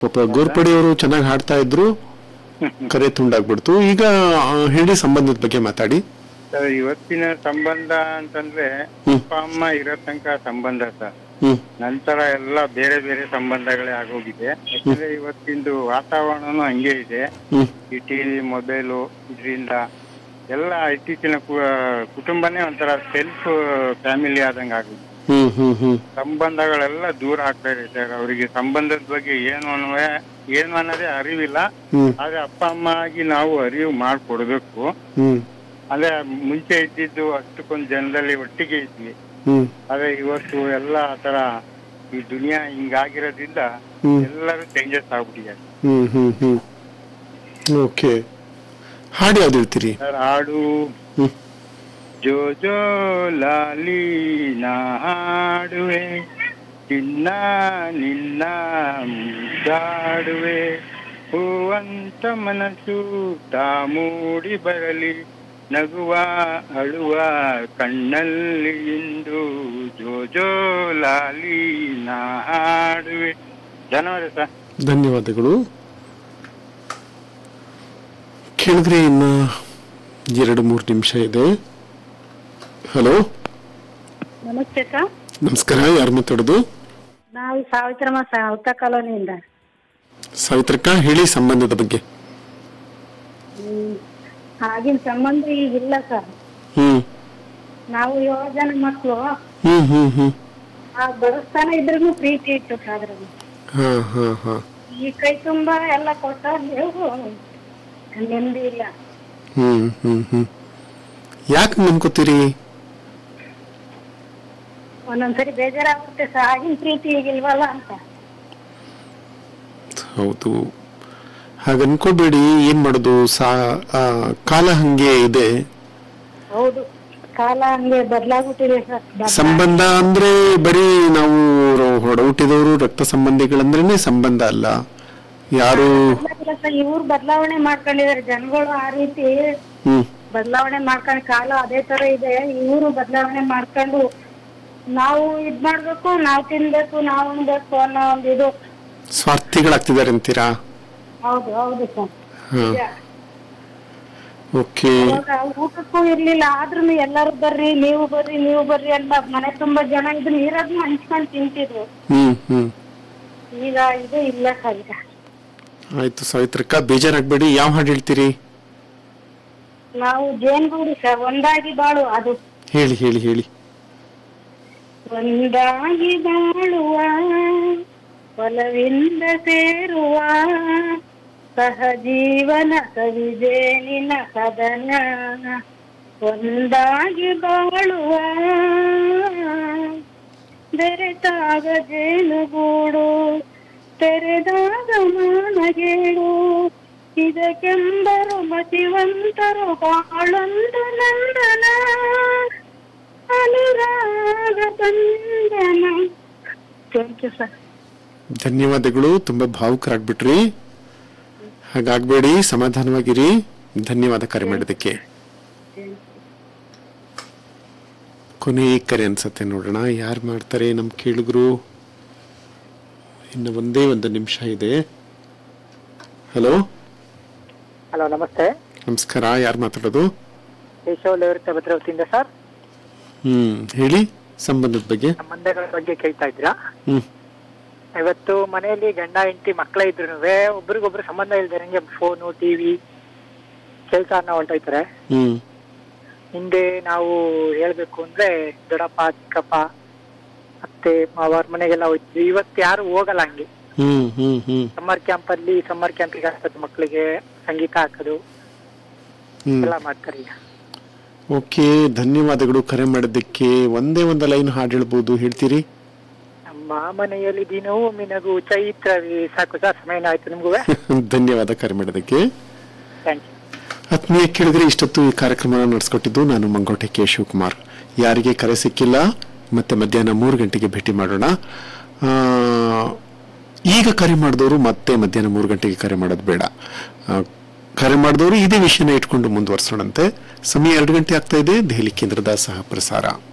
ಪಾಪ ಗೋರ್ಪಡಿ ಅವರು ಚೆನ್ನಾಗಿ ಹಾಡ್ತಾ ಇದ್ರು ಕರೆ ತುಂಡಾಗ್ಬಿಡ್ತು ಈಗ ಆ, ಹೇಳಿ ಸಂಬಂಧದ ಬಗ್ಗೆ ಮಾತಾಡಿ ಸರ್ ಇವತ್ತಿನ ಸಂಬಂಧ ಅಂತಂದ್ರೆ ಹ್ಮ್. ಅಪ್ಪ ಅಮ್ಮ ಇರೋ ತನಕ ಸಂಬಂಧ ಸರ್ ಹ್ಮ್ ನಂತರ ಎಲ್ಲ ಬೇರೆ ಬೇರೆ ಸಂಬಂಧಗಳೇ ಆಗೋಗಿದೆ ಯಾಕಂದ್ರೆ ಇವತ್ತಿಂದು ವಾತಾವರಣನೂ ಹಂಗೆ ಇದೆ ಹ್ಮ್ ಈ ಟಿವಿ ಮೊಬೈಲು ಇದರಿಂದ ಎಲ್ಲ ಇತ್ತೀಚಿನ ಕು- ಕುಟುಂಬನೇ ಒಂಥರ ಸೆಲ್ಫ್ ಫ್ಯಾಮಿಲಿ ಆದಂಗೆ ಆಗಿದೆ ಹ್ಮ್ ಹ್ಮ್ ಹ್ಮ್ ಸಂಬಂಧಗಳೆಲ್ಲ ದೂರ ಆಗ್ತಾ ಇದೆ ಸರ್ ಅವರಿಗೆ ಸಂಬಂಧದ ಬಗ್ಗೆ ಏನು ಅನ್ನುವೆ ಏನು ಅನ್ನೋದೇ ಅರಿವಿಲ್ಲ ಹ್ಮ್ ಆದ್ರೆ ಅಪ್ಪ ಅಮ್ಮ ಆಗಿ ನಾವು ಅರಿವು ಮಾಡ್ಕೊಡ್ಬೇಕು ಹ್ಮ್ ಅಂದ್ರೆ ಮುಂಚೆ ಇದ್ದಿದ್ದು ಅಷ್ಟಕ್ಕೊಂದು ಜನದಲ್ಲಿ ಒಟ್ಟಿಗೆ ಇದ್ವಿ ಹ್ಮ್ ಆದ್ರೆ ಇವತ್ತು ಎಲ್ಲ ಆತರ ಈ ದುನಿಯಾ ಹಿಂಗಾಗಿರೋದ್ರಿಂದ ಹ್ಮ್ ಎಲ್ಲರೂ ಚೇಂಜಸ್ ಆಗ್ಬಿಟ್ಟಿದ್ದಾರೆ ಹ್ಮ್ ಹ್ಮ್ ಹ್ಮ್ ಓಕೆ ಹಾಡು ಯಾವ್ದು ಹೇಳ್ತೀರಿ ಸರ್ ಹಾಡು ಹ್ಮ್ ಜೋ ಜೋ ಲಾಲಿ ನಾ ಹಾಡುವೆ ಚಿನ್ನ ನಿನ್ನ ಮುದ್ದಾಡುವೆ ಹೂವಂತ ಮನಸ್ಸು ತಾ ಮೂಡಿ ಬರಲಿ ನಗುವ ಅಳುವ ಕಣ್ಣಲ್ಲಿ ಇಂದು ಜೋ ಜೋ ಲಾಲಿ ನಾ ಹಾಡುವೆ ಧನ್ಯವಾದ ಸರ್ ಧನ್ಯವಾದಗಳು ಕೇಳಿದ್ರೆ ಇನ್ನ ಎರಡು ಮೂರು ನಿಮಿಷ ಇದೆ ಹಲೋ ನಮಸ್ತೆ ಸರ್ ನಮಸ್ಕಾರ ಯಾರು ಮಾತಾಡೋದು ನಾವು ಸಾವಿತ್ರಮ್ಮ ಸೌತ ಕಾಲೋನಿಯಿಂದ ಸಾವಿತ್ರಕ್ಕ ಹೇಳಿ ಸಂಬಂಧದ ಬಗ್ಗೆ ಹ್ಮ್. ಆಗಿನ ಸಂಬಂಧ ಈಗ ಇಲ್ಲ ಸರ್ ಹ್ಮ್ ನಾವು ಏಳು ಜನ ಮಕ್ಕಳು ಹ್ಮ್ ಹ್ಮ್ ಹ್ಮ್ ಆ ಬಡಸ್ತಾನ ಇದ್ರೂ ಪ್ರೀತಿ ಇತ್ತು ಸರ್ ಅದ್ರಲ್ಲಿ ಹಾ ಹಾ ಹಾ ಈ ಕೈ ತುಂಬಾ ಎಲ್ಲ ಕೊಟ್ಟ ನೀವು ನೆಮ್ಮದಿ ಇಲ್ಲ ಹ್ಮ್ ಹ್ಮ್ ಹ್ಮ್ ಯಾಕೆ ನಂಬ್ಕೋತೀರಿ ಒಂದೊಂದ್ಸರಿ ಬೇಜಾರಾಗುತ್ತೆ ಸರ್ ಆಗಿನ ಪ್ರೀತಿ ಈಗಿಲ್ವಲ್ಲ ಅಂತ ಹೌದು ಹಾಗೆ ಅನ್ಕೋಬೇಡಿ ಏನ್ ಮಾಡೋದು ಸಾ ಆ, ಕಾಲ ಹಂಗೆ ಇದೆ ಹೌದು ಕಾಲ ಹಂಗೆ ಬದಲಾಗ್ಬಿಟ್ಟಿದೆ ಸರ್ ಬದ್ಲಾ- ಸಂಬಂಧ ಅಂದ್ರೆ ಬರೀ ನಾವು ಹೊಡಹುಟ್ಟಿದವರು ರಕ್ತ ಸಂಬಂಧಿಗಳಂದ್ರೇನೆ ಸಂಬಂಧ ಅಲ್ಲ ಯಾರು ಬದ್ಲಾಗಿಲ್ಲ ಸರ್ ಇವ್ರು ಬದಲಾವಣೆ ಮಾಡ್ಕೊಂಡಿದ್ದಾರೆ ಜನಗಳು ಆ ರೀತಿ ಹ್ಮ್ ಬದಲಾವಣೆ ಮಾಡ್ಕೊಂಡು ಕಾಲ ಅದೇ ತರ ಇದೆ ಇವರು ಬದಲಾವಣೆ ಮಾಡ್ಕೊಂಡು ನಾವು ಇದ್ ಮಾಡ್ಬೇಕು ನಾವ್ ತಿನ್ಬೇಕು ನಾವ್ ಉಣ್ಬೇಕು ಅನ್ನೋ ಒಂದು ಇದು ಸ್ವಾರ್ಥಿಗಳಾಗ್ತಿದ್ದಾರೆ ಅಂತೀರಾ ಹೌದು ಹೌದು ಸರ್ ಹಾ ಓಕೆ ಅವಾಗ ಊಟಕ್ಕೂ ಇರ್ಲಿಲ್ಲ ಆದ್ರೂ ಎಲ್ಲರೂ ಬರ್ರಿ ನೀವು ಬರ್ರಿ ನೀವು ಬರ್ರಿ ಅಂತ ಮನೆ ತುಂಬಾ ಜನ ಇದನ್ನ ಇರೋದ್ನ ಹಂಚ್ಕೊಂಡ್ ತಿಂತಿದ್ರು ಹ್ಮ್ ಹ್ಮ್ ಈಗ ಇದು ಇಲ್ಲ ಸರ್ ಈಗ ಆಯ್ತು ಸಾವಿತ್ರಕ್ಕ ಬೇಜಾರಾಗ್ಬೇಡಿ ಯಾವ ಹಾಡು ಹೇಳ್ತೀರಿ ನಾವು ಜೇನ್ಗೂಡು ಸರ್ ಒಂದಾಗಿ ಬಾಳು ಅದು ಹೇಳಿ ಹೇಳಿ ಹೇಳಿ ಒಂದಾಗಿ ಬಾಳುವ ಒಲವಿಂದ ಸೇರುವ ಸಹಜೀವನ ಸವಿಜೇನಿನ ಸದನ ಒಂದಾಗಿ ಬಾಳುವ ಬೆರೆತಾಗ ಜೇನುಗೂಡು ತೆರೆದಾಗ ಮಾನಗೇಡು ಇದಕ್ಕೆಂಬರು ಮತಿವಂತರು ಬಾಳೊಂದು ನಂದನ ಅನುರಾಗ ಬಂಧನ ಥ್ಯಾಂಕ್ ಯು ಸರ್ ಧನ್ಯವಾದಗಳು ತುಂಬಾ ಭಾವುಕರಾಗ್ಬಿಟ್ರಿ ಹಾಗಾಗ್ಬೇಡಿ ಸಮಾಧಾನವಾಗಿರಿ ಧನ್ಯವಾದ ಕರೆ ಮಾಡಿದ್ದಕ್ಕೆ ಕೊನೆ ಕರೆ ಅನ್ಸತ್ತೆ ನೋಡೋಣ ಯಾರು ಮಾಡ್ತಾರೆ ನಮ್ ಕೇಳಿದ್ರು ಇನ್ನು ಒಂದೇ ಒಂದು ನಿಮಿಷ ಇದೆ ಹಲೋ ಹಲೋ ನಮಸ್ತೆ ನಮಸ್ಕಾರ ಯಾರು ಮಾತಾಡೋದು ಕೇಶವ ಲೇವರ್ತ ಭದ್ರಾವತಿಯಿಂದ ಸರ್ ಹ್ಮ್ ಹೇಳಿ ಸಂಬಂಧದ ಬಗ್ಗೆ ಸಂಬಂಧಗಳ ಬಗ್ಗೆ ಕೇಳ್ತಾ ಇದ್ದೀರಾ ಹ್ಮ್ ಇವತ್ತು ಮನೆಯಲ್ಲಿ ಗಂಡ ಹೆಂಡತಿ ಮಕ್ಕಳೇ ಇದ್ರು ಒಬ್ರಿಗೊಬ್ರು ಸಂಬಂಧ ಇಲ್ದಿರಂಗೆ ಫೋನು ಟಿವಿ ಕೆಲಸ ಅನ್ನೋ ಹೊರಟೋಯ್ತಾರೆ ಹ್ಮ್ ಹಿಂದೆ ನಾವು ಹೇಳ್ಬೇಕು ಅಂದ್ರೆ ದೊಡ್ಡಪ್ಪ ಚಿಕ್ಕಪ್ಪ ಅತ್ತೆ ಮಾವರ ಮನೆಗೆಲ್ಲ ಹೋಯ್ತಿದ್ವಿ ಇವತ್ತು ಯಾರು ಹೋಗಲ್ಲ ಹಂಗೆ ಹ್ಮ್ ಹ್ಮ್ ಹ್ಮ್ ಸಮ್ಮರ್ ಕ್ಯಾಂಪ್ ಅಲ್ಲಿ ಸಮ್ಮರ್ ಕ್ಯಾಂಪಿಗೆ ಹಾಕೋದು ಮಕ್ಕಳಿಗೆ ಸಂಗೀತ ಹಾಕೋದು ಹ್ಮ್ ಎಲ್ಲ ಮಾಡ್ತಾರೆ ಈಗ ಓಕೆ ಧನ್ಯವಾದಗಳು ಕರೆ ಮಾಡಿದ್ದಕ್ಕೆ ಒಂದೇ ಒಂದು ಲೈನ್ ಹಾಡು ಹೇಳ್ಬೋದು ಹೇಳ್ತೀರಿ ನಮ್ಮ ಮನೆಯಲ್ಲಿ ದಿನವೂ ಮಿನಗು ಚೈತ್ರವೇ ಸಾಕು ಸರ್ ಸಮಯನ ಆಯ್ತು ನಿಮ್ಗೂ ಧನ್ಯವಾದ ಕರೆ ಮಾಡಿದ್ದಕ್ಕೆ ಥ್ಯಾಂಕ್ ಯು ಆತ್ಮೀಯ ಕೇಳಿದ್ರೆ ಇಷ್ಟೊತ್ತು ಈ ಕಾರ್ಯಕ್ರಮ ನಡೆಸ್ಕೊಟ್ಟಿದ್ದು ನಾನು ಮಂಗೋಟೆ ಕೆ ಶಿವಕುಮಾರ್ ಯಾರಿಗೆ ಕರೆ ಸಿಕ್ಕಿಲ್ಲ ಮತ್ತೆ ಮಧ್ಯಾಹ್ನ ಮೂರು ಗಂಟೆಗೆ ಭೇಟಿ ಮಾಡೋಣ ಆ, ಈಗ ಕರೆ ಮಾಡಿದವರು ಮತ್ತೆ ಮಧ್ಯಾಹ್ನ ಮೂರು ಗಂಟೆಗೆ ಕರೆ ಮಾಡೋದು ಬೇಡ ಆ, ಕರೆ ಮಾಡಿದವರು ಇದೇ ವಿಷಯನ ಇಟ್ಕೊಂಡು ಮುಂದುವರ್ಸೋಣಂತೆ ಸಮಯ ಎರಡು ಗಂಟೆ ಆಗ್ತಾ ಇದೆ ದೆಹಲಿ ಕೇಂದ್ರದ ಸಹ ಪ್ರಸಾರ